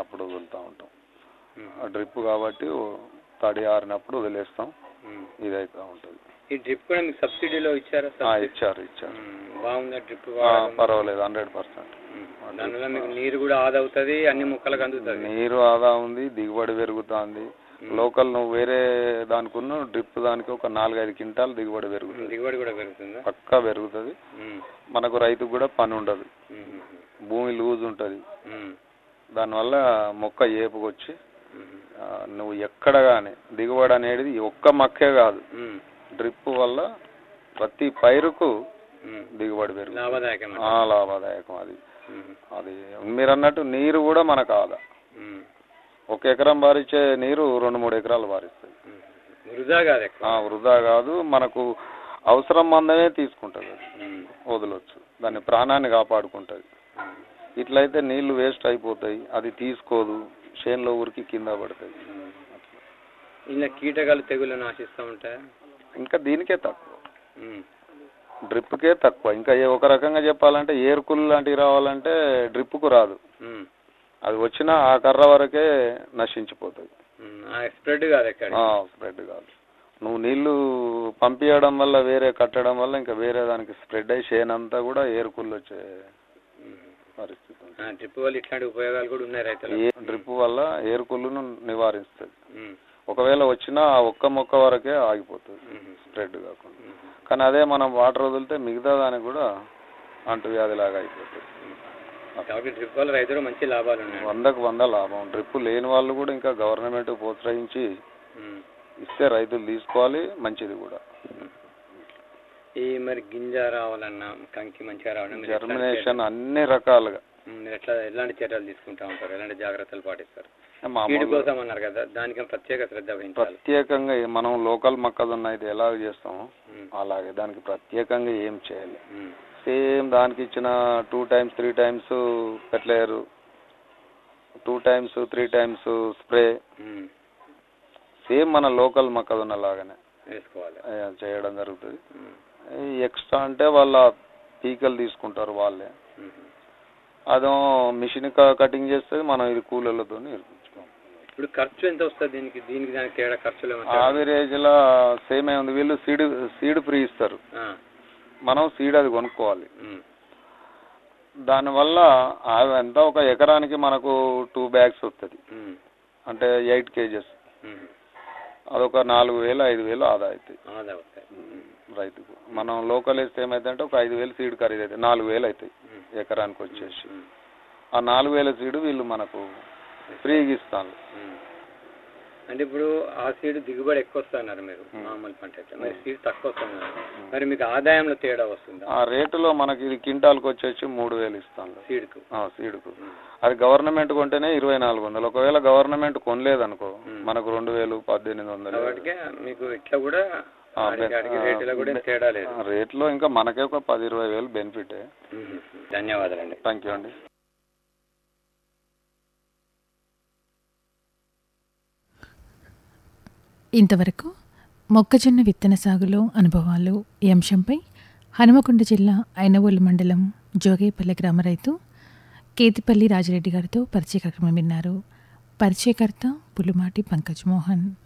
అప్పుడు వదులుతూ ఉంటాం మ్మ్. డ్రిప్ కాబట్టి ఓ తడి ఆరినప్పుడు వదిలేస్తాం మ్మ్. ఇదైతే ఉంటుంది ఈ డ్రిప్ కూడా మీకు సబ్సిడీలో ఇచ్చారా ఆ, సబ్సిడీ? ఇచ్చారు ఇచ్చారు మ్మ్. బాగుందా డ్రిప్ ఆ, పర్వాలేదు హండ్రెడ్ పర్సెంట్ దానివల్ల మీకు నీరు కూడా ఆదా అవుతుంది అన్ని మొక్కలకు అందుతుంది నీరు ఆదా ఉంది దిగుబడి పెరుగుతుంది లోకల్ నువ్వు వేరే దానికున్న డ్రిప్ దానికి ఒక నాలుగైదు క్వింటాల్ దిగుబడి పెరుగుతుంది దిగుబడి కూడా పెరుగుతుందా పక్కా పెరుగుతుంది మ్మ్. మనకు రైతుకు కూడా పని ఉండదు మ్మ్. భూమి లూజ్ ఉంటుంది మ్మ్. దానివల్ల మొక్క ఏపుకొచ్చి మ్మ్. ఆ, నువ్వు ఎక్కడ కానీ దిగుబడి అనేది ఒక్క మొక్కే కాదు మ్మ్. డ్రిప్ వల్ల ప్రతి పైరుకు మ్మ్. దిగుబడి పెరుగుతుంది లాభదాయకం ఆ, లాభదాయకం అది మ్మ్. అది మీరు అన్నట్టు నీరు కూడా మనకు ఆదా మ్మ్. ఒక ఎకరం బారిచ్చే నీరు రెండు మూడు ఎకరాలు బారిస్తుంది మ్మ్. వృధా కాదు ఎక్కువ ఆ, వృధా కాదు మనకు అవసరం మందమే తీసుకుంటుంది అది మ్మ్. వదలొచ్చు దాని ప్రాణాన్ని కాపాడుకుంటుంది మ్మ్. ఇట్లయితే నీళ్లు వేస్ట్ అయిపోతాయి అది తీసుకోదు చేనులో ఊరికి కింద పడుతుంది మ్మ్. ఇలా కీటకాలు తెగులను ఆశిస్తూ ఉంటాయా ఇంకా దీనికే తక్కువ మ్మ్. డ్రిప్కే తక్కువ ఇంకా ఏ- ఒక రకంగా చెప్పాలంటే ఏరుకులు లాంటివి రావాలంటే డ్రిప్కు రాదు మ్మ్. అది వచ్చినా ఆ కర్ర వరకే నశించిపోతుంది మ్మ్. ఆ స్ప్రెడ్ కాదు ఎక్కడ స్ప్రెడ్ కాదు నువ్వు నీళ్లు పంపించడం వల్ల వేరే కట్టడం వల్ల ఇంకా వేరే దానికి స్ప్రెడ్ అయ్యి చేనంతా కూడా ఏరుకుళ్ళు వచ్చే పరిస్థితి ఉంది. డ్రిప్ వల్ల ఇట్లాంటి ఉపయోగాలు కూడా ఉన్నాయి రైతులకు ఏ డ్రిప్ వల్ల ఏరుకుళ్ళను నివారిస్తుంది మ్మ్. ఒకవేళ వచ్చినా ఆ ఒక్క మొక్క వరకే ఆగిపోతుంది మ్మ్. స్ప్రెడ్ కాకుండా మ్మ్. కానీ అదే మనం వాటర్ వదిలితే మిగతా దానికి కూడా అంటువ్యాధి లాగా అయిపోతుంది కాబట్టి డ్రిప్ వల్ల రైతులు మంచి లాభాలు ఉన్నాయి వందకు వంద లాభం డ్రిప్ లేని వాళ్ళు కూడా ఇంకా గవర్నమెంట్ ప్రోత్సహించి మ్మ్. ఇస్తే రైతులు తీసుకోవాలి మంచిది కూడా ఈ మరి గింజ రావాలన్నా కంకి మంచిగా రావాలన్నా మీరు ఎట్లాంటి జర్మినేషన్ అన్ని రకాలుగా చర్యలు- మ్మ్. మీరు ఎట్లా ఎలాంటి చర్యలు తీసుకుంటా ఉంటారు ఎలాంటి జాగ్రత్తలు పాటిస్తారు వీటి మామూలుగా కోసం అన్నారు కదా దానికి ప్రత్యేక శ్రద్ధ వహించాలి ప్రత్యేకంగా ఏ- మనం లోకల్ మొక్కజొన్న అయితే ఎలా చేస్తామో మ్మ్. అలాగే దానికి ప్రత్యేకంగా ఏం చేయాలి మ్మ్. సేమ్ దానికి ఇచ్చిన two times three times fertilizer two times three times spray మ్మ్. సేమ్ మన లోకల్ మొక్కజొన్న లాగానే వేసుకోవాలి ఆ, చేయడం జరుగుతుంది మ్మ్. ఈ ఎక్స్ట్రా అంటే వాళ్ళ పీకలు తీసుకుంటారు వాళ్ళే మ్మ్. అదో మిషన్ కటింగ్ చేస్తే మనం ఇది కూలీలతో నేర్పించుకోం ఇప్పుడు ఖర్చు ఎంత వస్తుంది దీనికి దీనికి దానికి తేడా ఖర్చులు ఏమంటారు ఆవరేజ్ లా సేమ్ ఉంది వీళ్ళు సీడ్ సీడ్ ఫ్రీ ఇస్తారు మనం సీడ్ అది కొనుక్కోవాలి దానివల్ల అవి ఎంత ఒక ఎకరానికి మనకు టూ బ్యాగ్స్ వస్తుంది అంటే ఎయిట్ కేజెస్ అదొక నాలుగు వేలు ఐదు వేలు ఆదా అవుతాయి ఆదా అవుతాయి రైతుకు మనం లోకల్ వేస్తే ఏమైందంటే ఒక ఐదు వేలు సీడ్ ఖరీదు అవుతాయి నాలుగు వేలు అవుతాయి మ్మ్. ఎకరానికి వచ్చేసి మ్మ్. ఆ నాలుగు వేల సీడ్ వీళ్ళు మనకు ఫ్రీగా ఇస్తాను మ్మ్. అంటే ఇప్పుడు ఆ సీడ్ దిగుబడి ఎక్కువ వస్తున్నారు మీరు మ్మ్. మామూలు పంట అయితే మరి సీడ్ తక్కువ వస్తున్నారు మరి మీకు ఆదాయంలో తేడా వస్తుందా ఆ రేటులో మనకి ఇది క్వింటాల్కి వచ్చేసి మూడు వేలు ఇస్తాను సీడ్కు ఆ, సీడుకు అది గవర్నమెంట్ కొంటేనే ఇరవై నాలుగు వందలు ఒకవేళ గవర్నమెంట్ కొనలేదనుకో మ్మ్. మనకు రెండు వేలు పద్దెనిమిది వందలు కాబట్టి మీకు ఇట్లా కూడా ఆ, ఆడికి బె- ఆడికి ఆ, రేటులో కూడా ఏం బె- తేడా లేదు ఆ, రేట్లో ఇంకా మనకే ఒక పది ఇరవై వేలు బెనిఫిటే మ్మ్. ధన్యవాదాలండి థ్యాంక్ యూ అండి ఇంతవరకు మొక్కజొన్న విత్తన సాగులో అనుభవాలు ఈ అంశంపై హనుమకొండ జిల్లా ఐనవోలు మండలం జోగేపల్లి గ్రామ రైతు కేతిపల్లి రాజిరెడ్డి గారితో పరిచయ కార్యక్రమం విన్నారు పరిచయకర్త పులుమాటి పంకజ్ మోహన్